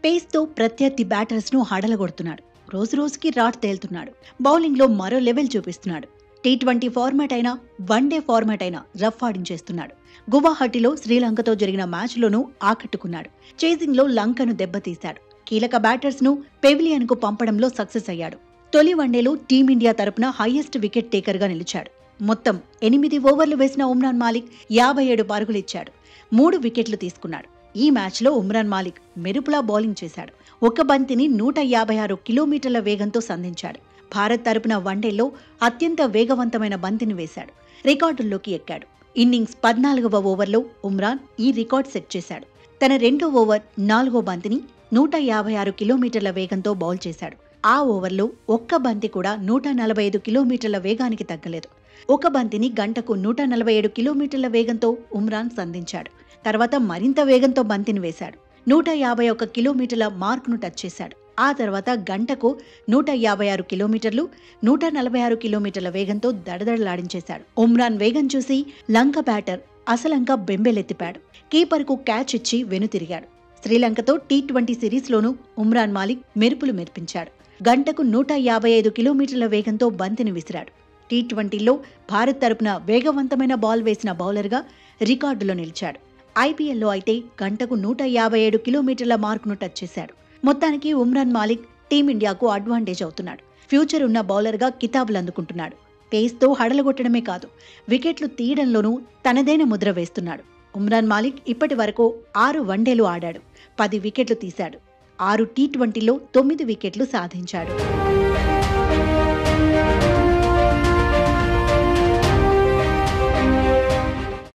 పేస్తో ప్రత్యర్థి బ్యాటర్స్ ను హడలగొడుతున్నాడు రోజు రోజుకి రాట్ తేలుతున్నాడు బౌలింగ్ లో మరో లెవెల్ చూపిస్తున్నాడు టీ ట్వంటీ ఫార్మాట్ అయినా వన్డే ఫార్మాట్ అయినా రఫ్ ఆడించేస్తున్నాడు గువాహటిలో శ్రీలంకతో జరిగిన మ్యాచ్లోనూ ఆకట్టుకున్నాడు చేసింగ్ లో లంకను దెబ్బతీశాడు కీలక బ్యాటర్స్ ను పెవిలియన్ కు పంపడంలో సక్సెస్ అయ్యాడు తొలి వన్డేలో టీమిండియా తరపున హైయెస్ట్ వికెట్ టేకర్ గా నిలిచాడు మొత్తం ఎనిమిది ఓవర్లు వేసిన ఉమ్రాన్ మాలిక్ యాభై ఏడు పరుగులిచ్చాడు మూడు వికెట్లు తీసుకున్నాడు ఈ మ్యాచ్లో ఉమ్రాన్ మాలిక్ మెరుపులా బౌలింగ్ చేశాడు ఒక బంతిని నూట యాభై ఆరు కిలోమీటర్ల వేగంతో సంధించాడు భారత్ తరపున వన్డేలో అత్యంత వేగవంతమైన బంతిని వేశాడు రికార్డుల్లోకి ఎక్కాడు ఇన్నింగ్స్ పద్నాలుగవ ఓవర్లో ఉమ్రాన్ ఈ రికార్డ్ సెట్ చేశాడు తన రెండో ఓవర్ నాలుగో బంతిని నూట యాభై ఆరు కిలోమీటర్ల వేగంతో బౌల్ చేశాడు ఆ ఓవర్లో ఒక్క బంతి కూడా నూట నలభై ఐదు కిలోమీటర్ల వేగానికి తగ్గలేదు ఒక బంతిని గంటకు నూట నలభై ఏడు కిలోమీటర్ల వేగంతో ఉమ్రాన్ సంధించాడు తర్వాత మరింత వేగంతో బంతిని వేశాడు నూట యాభై ఒక్క కిలోమీటర్ల మార్కును టచ్ చేశాడు ఆ తర్వాత గంటకు నూట యాభై ఆరు కిలోమీటర్లు నూట నలభై ఆరు కిలోమీటర్ల వేగంతో దడదడలాడించేశాడు ఉమ్రాన్ వేగం చూసి లంక బ్యాటర్ అసలంక బెంబెలెత్తిపాడు కీపర్కు క్యాచ్ ఇచ్చి వెనుతిరిగాడు శ్రీలంకతో టీ ట్వంటీ సిరీస్లోనూ ఉమ్రాన్ మాలిక్ మెరుపులు మెరిపించాడు గంటకు నూట యాభై ఐదు కిలోమీటర్ల వేగంతో బంతిని విసిరాడు టీ ట్వంటీలో భారత్ తరపున వేగవంతమైన బాల్ వేసిన బౌలర్గా రికార్డులో నిలిచాడు ఐపీఎల్లో అయితే గంటకు నూట యాభై ఏడు కిలోమీటర్ల మార్కును టచ్ చేశాడు మొత్తానికి ఉమ్రాన్ మాలిక్ టీమిండియాకు అడ్వాంటేజ్ అవుతున్నాడు ఫ్యూచర్ ఉన్న బౌలర్గా కితాబులు అందుకుంటున్నాడు పేస్తో హడలగొట్టడమే కాదు వికెట్లు తీయడంలోనూ తనదైన ముద్ర వేస్తున్నాడు ఉమ్రాన్ మాలిక్ ఇప్పటి వరకు ఆరు వన్డేలు ఆడాడు పది వికెట్లు తీశాడు ఆరు టీ ట్వంటీలో తొమ్మిది వికెట్లు సాధించాడు